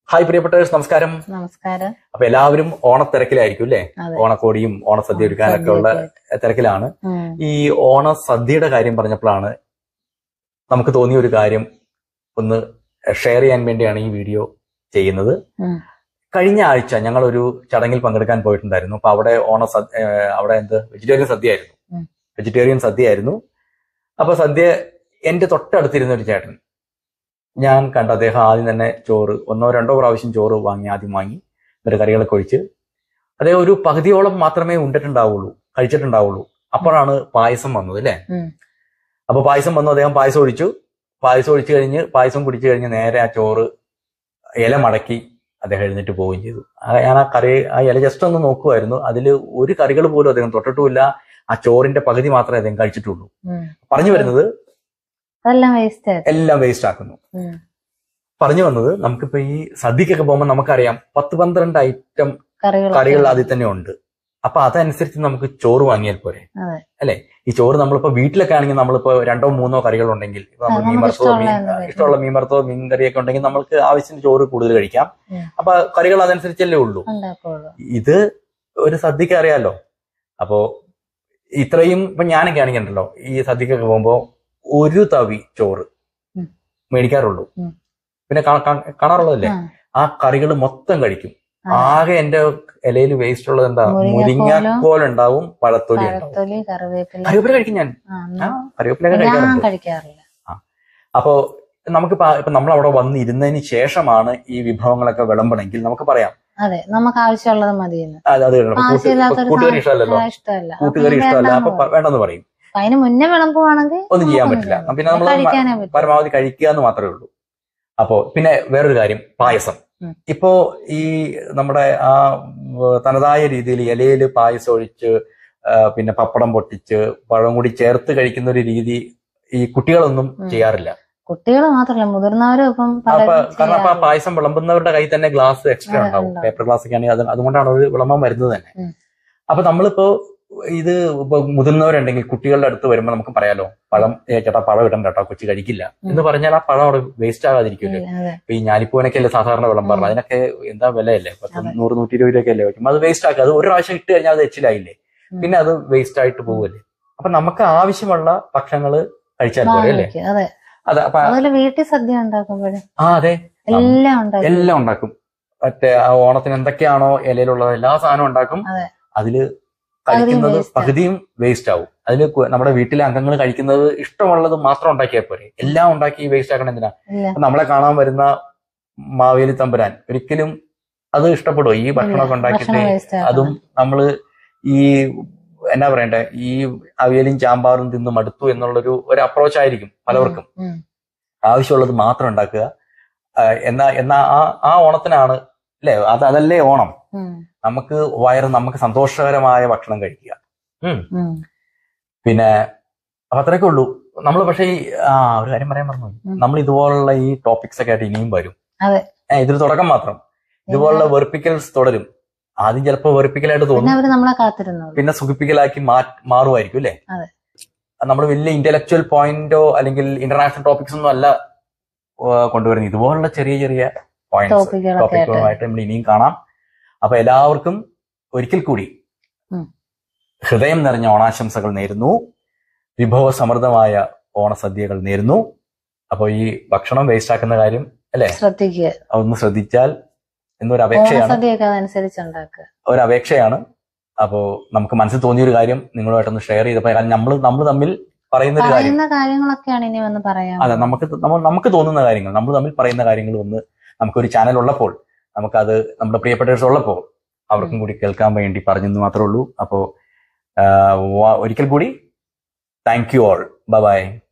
Hi പ്രിയപ്പെട്ടവർ നമസ്കാരം നമസ്കാരം അപ്പൊ എല്ലാവരും ഓണത്തിരക്കിലായിരിക്കും അല്ലേ അതെ. ഓണക്കോടിയും ഓണസദ്യ ഒരുക്കാനൊക്കെ ഉള്ള തിരക്കിലാണ് ഉം. ഈ ഓണസദ്യയുടെ കാര്യം പറഞ്ഞപ്പോഴാണ് നമുക്ക് തോന്നിയ ഒരു കാര്യം ഒന്ന് ഷെയർ ചെയ്യാൻ വേണ്ടിയാണ് ഈ വീഡിയോ ചെയ്യുന്നത് ഉം. കഴിഞ്ഞ ആഴ്ച ഞങ്ങൾ ഒരു ചടങ്ങിൽ പങ്കെടുക്കാൻ പോയിട്ടുണ്ടായിരുന്നു അപ്പൊ അവിടെ ഓണ സദ്യ ഏഹ് അവിടെ എന്ത് വെജിറ്റേറിയൻ സദ്യ ആയിരുന്നു ഉം. വെജിറ്റേറിയൻ സദ്യ ആയിരുന്നു അപ്പൊ സദ്യ എന്റെ തൊട്ടടുത്തിരുന്ന ഒരു ചേട്ടൻ ഞാൻ കണ്ട അദ്ദേഹം ആദ്യം തന്നെ ചോറ് ഒന്നോ രണ്ടോ പ്രാവശ്യം ചോറ് വാങ്ങി ആദ്യം വാങ്ങി എന്നിട്ട് കറികളൊക്കെ ഒഴിച്ച് അദ്ദേഹം ഒരു പകുതിയോളം മാത്രമേ ഉണ്ടിട്ടുണ്ടാവുള്ളൂ കഴിച്ചിട്ടുണ്ടാവുള്ളൂ അപ്പോഴാണ് പായസം വന്നത് അല്ലേ ഉം. അപ്പൊ പായസം വന്നു അദ്ദേഹം പായസം ഒഴിച്ചു പായസം ഒഴിച്ചു കഴിഞ്ഞ് പായസം കുടിച്ചു കഴിഞ്ഞ് നേരെ ആ ചോറ് ഇല മടക്കി അദ്ദേഹം എഴുന്നേറ്റ് പോവുകയും ചെയ്തു ആ- ഞാൻ ആ കറി ആ ഇല ജസ്റ്റ് ഒന്ന് നോക്കുമായിരുന്നു അതിൽ ഒരു കറികൾ പോലും അദ്ദേഹം തൊട്ടിട്ടുമില്ല ആ ചോറിന്റെ പകുതി മാത്രമേ അദ്ദേഹം കഴിച്ചിട്ടുള്ളൂ ഉം. പറഞ്ഞു വരുന്നത് അതെല്ലാം വേസ്റ്റ് ആയിരുന്നു എല്ലാം വേസ്റ്റ് ആക്കുന്നു ഉം. പറഞ്ഞു വന്നത് നമുക്കിപ്പോ ഈ സദ്യക്കൊക്കെ പോകുമ്പോൾ നമുക്കറിയാം പത്ത് പന്ത്രണ്ട് ഐറ്റം കറികളൊക്കെ കറികൾ അതിൽ തന്നെ ഉണ്ട് അപ്പൊ അതനുസരിച്ച് നമുക്ക് ചോറ് വാങ്ങിയാൽ പോരെ അതെ. അല്ലെ ഈ ചോറ് നമ്മളിപ്പോ വീട്ടിലൊക്കെ ആണെങ്കിൽ നമ്മളിപ്പോ രണ്ടോ മൂന്നോ കറികൾ ഉണ്ടെങ്കിൽ ഇപ്പൊ നമ്മൾ ആ, മീൻ നമുക്ക് വറുത്തോ ഇഷ്ടമുള്ള മീൻ എന്ത് കഴിക്കാം. ഇഷ്ടമുള്ള മീൻ വറുത്തോ മീൻ കറിയൊക്കെ ഉണ്ടെങ്കിൽ നമുക്ക് ആവശ്യത്തിന് ചോറ് കൂടുതൽ കഴിക്കാം ഉം. അപ്പൊ കറികൾ അതനുസരിച്ചല്ലേ ഉള്ളൂ ഉണ്ടാക്കുള്ളൂ ഇത് ഒരു സദ്യക്ക് അറിയാലോ അപ്പോ ഇത്രയും ഇപ്പൊ ഞാനൊക്കെ ആണെങ്കിൽ ഉണ്ടല്ലോ ഈ സദ്യക്കൊക്കെ പോകുമ്പോ ഒരു തവി ചോറ് ഉം. മേടിക്കാറുള്ളൂ ഉം. പിന്നെ കാ- കാ- കാണാറുള്ളതല്ലേ ആ. ആ കറികൾ മൊത്തം കഴിക്കും ആ. ആകെ എന്റെ ഇലയിൽ വേസ്റ്റ് ഉള്ളത് എന്താ മുരിങ്ങക്കോലും, മുരിങ്ങക്കോൽ ഉണ്ടാവും പഴത്തൊലി ഉണ്ടാവും പഴത്തൊലി കറിവേപ്പില കറിവേപ്പില കഴിക്കും ഞാൻ ആ, ആ, എന്നാ കറിവേപ്പിലൊക്കെ ഞാൻ കഴിക്കാറുണ്ട് കഴിക്കാറില്ല അപ്പോ നമുക്കിപ്പോ ഇപ്പൊ നമ്മൾ അവിടെ വന്നിരുന്നതിന് ശേഷമാണ് ഈ വിഭവങ്ങളൊക്കെ വിളമ്പണമെങ്കിൽ നമുക്ക് പറയാം അതെ നമുക്ക് ആവശ്യമുള്ളത് മതിയെന്ന് അത് അത് കൂട്ട്- ആവശ്യമില്ലാത്തൊരു കൂട്ടുകറി ഇഷ്ടമല്ലല്ലോ സാധനം ഇഷ്ടമല്ല അപ്പൊ കൂട്ടുകറി പിന്നെ ഇഷ്ടമല്ല വേണ്ടാന്ന് അപ്പൊ പ- പറയും. വേണ്ടെന്ന് പറയും അപ്പൊ അതിന് മുന്നേ വിളമ്പുവാണെങ്കിൽ ഒന്നും ചെയ്യാൻ നമുക്കൊന്നും പറ്റില്ല ചെയ്യാൻ പിന്നെ നമ്മൾ കഴിക്കാനേ പറ്റും പരമാവധി കഴിക്കുക എന്ന് മാത്രമേ ഉള്ളൂ അപ്പോ പിന്നെ വേറൊരു കാര്യം പായസം ഉം. ഇപ്പോ ഈ നമ്മുടെ ആ ഉം, തനതായ രീതിയിൽ ഇലയിൽ പായസം ഒഴിച്ച് ആ, പിന്നെ പപ്പടം പൊട്ടിച്ച് പഴം കൂടി ചേർത്ത് കഴിക്കുന്ന ഒരു രീതി ഈ കുട്ടികളൊന്നും ഉം. ചെയ്യാറില്ല കുട്ടികൾ മാത്രമല്ല മുതിർന്നവരും ഇപ്പം അപ്പൊ പലരും കാരണം അപ്പൊ ആ ചെയ്യാറില്ല. പായസം വിളമ്പുന്നവരുടെ കയ്യിൽ തന്നെ ഗ്ലാസ് എക്സ്ട്രാ അതെ, ഉണ്ടാവും ഉണ്ടാവും. പേപ്പർ ഗ്ലാസ് ഒക്കെ ആണെങ്കിൽ അത് അതുകൊണ്ടാണ് ഒരു വിളമ്പാൻ വരുന്നത് തന്നെ ഉം. അപ്പൊ നമ്മളിപ്പോ ഇത് ഇപ്പൊ മുതിർന്നവരുണ്ടെങ്കിൽ കുട്ടികളുടെ അടുത്ത് വരുമ്പോൾ നമുക്ക് പറയാലോ പഴം ഏ ചേട്ടാ പഴം ഇടണ്ട കേട്ടോ കൊച്ചു കഴിക്കില്ല എന്ന് പറഞ്ഞാൽ ആ പഴം അവിടെ വേസ്റ്റ് ആകാതിരിക്കുമല്ലോ അതെ ഇപ്പൊ ഈ ഞാലിപ്പൂനൊക്കെ അല്ലേ സാധാരണ വിളമ്പാറ് ഉം. അതിനൊക്കെ എന്താ വിലയല്ലേ പത്ത് അതെ. നൂറ് നൂറ്റി ഇരുപത് രൂപയൊക്കെ അല്ലേ വെക്കും അത് വേസ്റ്റ് ആക്കുക അത് ഒരു പ്രാവശ്യം ഇട്ട് കഴിഞ്ഞാൽ അത് എച്ചിലായില്ലേ ഉം. പിന്നെ അത് വേസ്റ്റ് ആയിട്ട് പോവല്ലേ അപ്പൊ നമുക്ക് ആവശ്യമുള്ള ഭക്ഷണങ്ങള് കഴിച്ചാൽ പോരെ അല്ലേ വാങ്ങിക്കും അതെ അതെ അപ്പൊ അതുപോലെ വീട്ടിൽ സദ്യ ഉണ്ടാക്കുമ്പോഴും ആ അതെ എല്ലാം ഉണ്ടാക്കും എല്ലാം ഉണ്ടാക്കും മറ്റേ ആ ഓണത്തിന് എന്തൊക്കെയാണോ ഇലയിലുള്ളത് എല്ലാ സാധനവും ഉണ്ടാക്കും അതെ. അതില് കഴിക്കുന്നത് waste ആ. പകുതിയും വേസ്റ്റ് ആവും അതില് കു- നമ്മുടെ വീട്ടിലെ അംഗങ്ങൾ കഴിക്കുന്നത് ഇഷ്ടമുള്ളത് മാത്രം ഉണ്ടാക്കിയാൽ പോരെ എല്ലാം ഉണ്ടാക്കി വേസ്റ്റ് ആക്കണം എന്തിനാ ഇല്ല അപ്പൊ നമ്മളെ കാണാൻ വരുന്ന മാവേലി തമ്പുരാൻ ഒരിക്കലും അത് ഇഷ്ടപ്പെടുമോ ഈ ഭക്ഷണമൊക്കെ ഉണ്ടാക്കിയിട്ട് ഭക്ഷണം വേസ്റ്റ് അതും നമ്മള് ഈ എന്നാ പറയണ്ടേ ഈ അവിയലും ചാമ്പാറും തിന്ന് മടുത്തു എന്നുള്ളൊരു ഒരു അപ്രോച്ച് ആയിരിക്കും പലവർക്കും ആവശ്യമുള്ളത് മാത്രം ഉണ്ടാക്കുക ആ, എന്നാ എന്നാ ആ ആ ഓണത്തിനാണ് അല്ലെ അത് അതല്ലേ ഓണം നമുക്ക് വയറ് നമുക്ക് സന്തോഷകരമായ ഭക്ഷണം കഴിക്കുക ഉം. പിന്നെ അപ്പൊ അത്രയൊക്കെ ഉള്ളൂ നമ്മൾ പക്ഷേ ഈ ആ ഒരു കാര്യം പറയാൻ പറഞ്ഞു ഉം. നമ്മൾ ഇതുപോലുള്ള ഈ ടോപ്പിക്സ് ഒക്കെ ആയിട്ട് ഇനിയും വരും അതെ. ഏ, ഇതൊരു തുടക്കം മാത്രം ഇതുപോലുള്ള വെറുപ്പിക്കൽസ് തുടരും ആദ്യം ചിലപ്പോൾ വെറുപ്പിക്കലായിട്ട് പിന്നെ തോന്നും അവര് നമ്മളെ കാത്തിരുന്നോളൂ പിന്നെ സുഖിപ്പിക്കലാക്കി മാ- മാറുമായിരിക്കും അല്ലേ അതെ. നമ്മൾ വലിയ ഇന്റലക്ച്വൽ പോയിന്റോ അല്ലെങ്കിൽ ഇന്റർനാഷണൽ ടോപ്പിക്സ് ഒന്നും അല്ല ആ, കൊണ്ടുവരുന്നത് ഇതുപോലുള്ള ചെറിയ ചെറിയ പോയിന്റ്സ് ടോപ്പിക്കുകളൊക്കെ ആയിട്ട് ടോപ്പിക്കുകളുമായിട്ട് നമ്മൾ ഇനിയും കാണാം അപ്പൊ എല്ലാവർക്കും ഒരിക്കൽ കൂടി ഉം. ഹൃദയം നിറഞ്ഞ ഓണാശംസകൾ നേരുന്നു വിഭവസമൃദ്ധമായ ഓണസദ്യകൾ നേരുന്നു അപ്പൊ ഈ ഭക്ഷണം വേസ്റ്റ് ആക്കുന്ന കാര്യം അല്ലെ ശ്രദ്ധിക്കുക ഒന്ന് ശ്രദ്ധിച്ചാൽ എന്നൊരു അപേക്ഷയാണ് ഓണസദ്യയൊക്കെ അതനുസരിച്ച് ഉണ്ടാക്കുക ഒരു അപേക്ഷയാണ് അപ്പോ നമുക്ക് മനസ്സിൽ തോന്നിയ ഒരു കാര്യം നിങ്ങളുമായിട്ടൊന്ന് ഷെയർ ചെയ്തപ്പോ കാരണം നമ്മൾ നമ്മൾ തമ്മിൽ പറയുന്ന ഒരു കാര്യം പറയുന്ന കാര്യങ്ങളൊക്കെയാണ് ഇനി വന്ന് പറയാൻ അതെ നമുക്ക് നമ്മൾ നമുക്ക് തോന്നുന്ന കാര്യങ്ങൾ നമ്മൾ തമ്മിൽ പറയുന്ന കാര്യങ്ങൾ ഒന്ന് നമുക്കൊരു ചാനൽ ഉള്ളപ്പോൾ നമുക്കത് നമ്മുടെ പ്രിയപ്പെട്ടവർ ഉള്ളപ്പോൾ അവർക്കും കൂടി കേൾക്കാൻ വേണ്ടി പറഞ്ഞെന്ന് മാത്രമേ ഉള്ളൂ അപ്പോ ആ, വ- ഒരിക്കൽ കൂടി താങ്ക് യു ഓൾ ബൈ